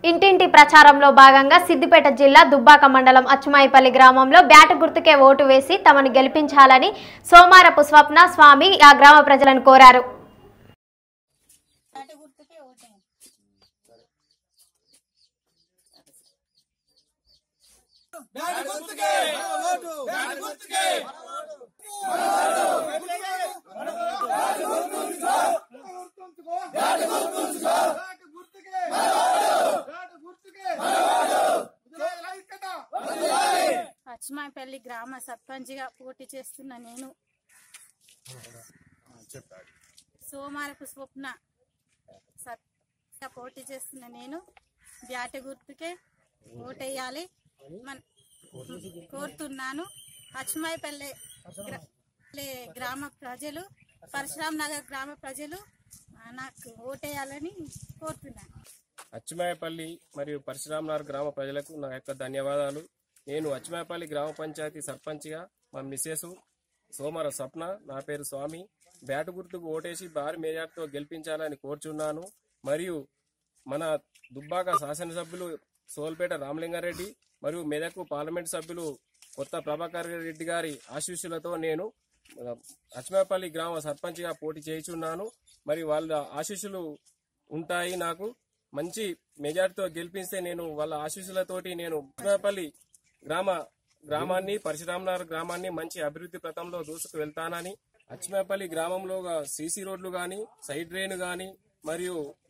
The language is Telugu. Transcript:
ఇంటింటి ప్రచారంలో భాగంగా సిద్దిపేట జిల్లా దుబ్బాక మండలం అచ్చుమాయిపల్లి గ్రామంలో బ్యాట గుర్తుకే ఓటు వేసి తమను గెలిపించాలని సోమారపు స్వప్న స్వామి ఆ గ్రామ ప్రజలను కోరారు అచ్మాపల్లి గ్రామ సర్పంచ్గా పోటీ చేస్తున్న నేను సోమారపు స్వప్న సర్పంచ్గా పోటీ చేస్తున్న నేను బ్యాట గుర్తుకే ఓటేయాలి మన కోరుతున్నాను అచ్మాయిపల్లి గ్రా- పల్లె గ్రామ ప్రజలు పరశురామ్ నగర్ గ్రామ ప్రజలు ఆ, నాకు ఓటేయాలని కోరుతున్నాను అచ్చిమాయపల్లి మరియు పరశురామనగర్ గ్రామ ప్రజలకు నా యొక్క ధన్యవాదాలు నేను అచ్చిమాయపల్లి గ్రామ పంచాయతీ సర్పంచ్గా మా మిస్సెస్ సోమర స్వప్న నా పేరు స్వామి బ్యాటు గుర్తుకు ఓటేసి భారీ మేజార్టీతో గెలిపించాలని కోరుచున్నాను మరియు మన దుబ్బాక శాసనసభ్యులు సోల్పేట రామలింగారెడ్డి మరియు మెదకు పార్లమెంట్ సభ్యులు కొత్త ప్రభాకర్ రెడ్డి గారి ఆశీస్సులతో నేను అచ్మాపల్లి గ్రామ సర్పంచ్గా పోటీ చేయుచున్నాను మరి వాళ్ళ ఆశీస్సులు ఉంటాయి నాకు మంచి మెజార్టీతో గెలిపిస్తే నేను వాళ్ళ ఆశీస్సులతోటి నేను అచ్మాపల్లి గ్రామ గ్రామాన్ని పరశురామనగర్ గ్రామాన్ని మంచి అభివృద్ధి పథంలో దూసుకు వెళ్తానని అచ్మాపల్లి గ్రామంలో సీసీ రోడ్లు గాని సైడ్ డ్రైన్ గాని మరియు